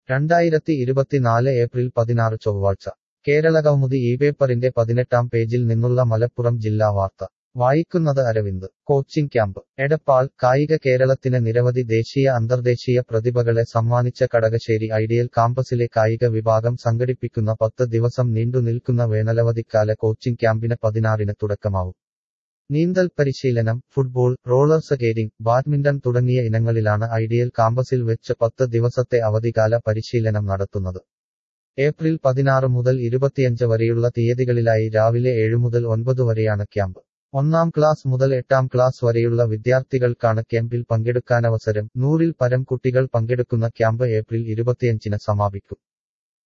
രണ്ടായിരത്തി ഇരുപത്തിനാല് ഏപ്രിൽ പതിനാറ് ചൊവ്വാഴ്ച കേരളകൗമുദി ഈ പേപ്പറിന്റെ പതിനെട്ടാം പേജിൽ നിന്നുള്ള മലപ്പുറം ജില്ലാ വാർത്ത വായിക്കുന്നത് അരവിന്ദ് കോച്ചിംഗ് ക്യാമ്പ് എടപ്പാൾ കായിക കേരളത്തിന് നിരവധി ദേശീയ അന്തർദേശീയ പ്രതിഭകളെ സമ്മാനിച്ച കടകശ്ശേരി ഐഡിയൽ കാമ്പസിലെ കായിക വിഭാഗം സംഘടിപ്പിക്കുന്ന പത്ത് ദിവസം നീണ്ടു നിൽക്കുന്ന വേനലവധിക്കാല കോച്ചിംഗ് ക്യാമ്പിന് പതിനാറിന് തുടക്കമാവും നീന്തൽ പരിശീലനം ഫുട്ബോൾ റോളർ സ്കേറ്റിംഗ് ബാഡ്മിന്റൺ തുടങ്ങിയ ഇനങ്ങളിലാണ് ഐഡിയൽ കാമ്പസിൽ വെച്ച് പത്ത് ദിവസത്തെ അവധിക്കാല പരിശീലനം നടത്തുന്നത് ഏപ്രിൽ പതിനാറ് മുതൽ ഇരുപത്തിയഞ്ച് വരെയുള്ള തീയതികളിലായി രാവിലെ ഏഴ് മുതൽ ഒൻപത് വരെയാണ് ക്യാമ്പ് ഒന്നാം ക്ലാസ് മുതൽ എട്ടാം ക്ലാസ് വരെയുള്ള വിദ്യാർത്ഥികൾക്കാണ് ക്യാമ്പിൽ പങ്കെടുക്കാനവസരം നൂറിൽ പരം കുട്ടികൾ പങ്കെടുക്കുന്ന ക്യാമ്പ് ഏപ്രിൽ ഇരുപത്തിയഞ്ചിന് സമാപിക്കും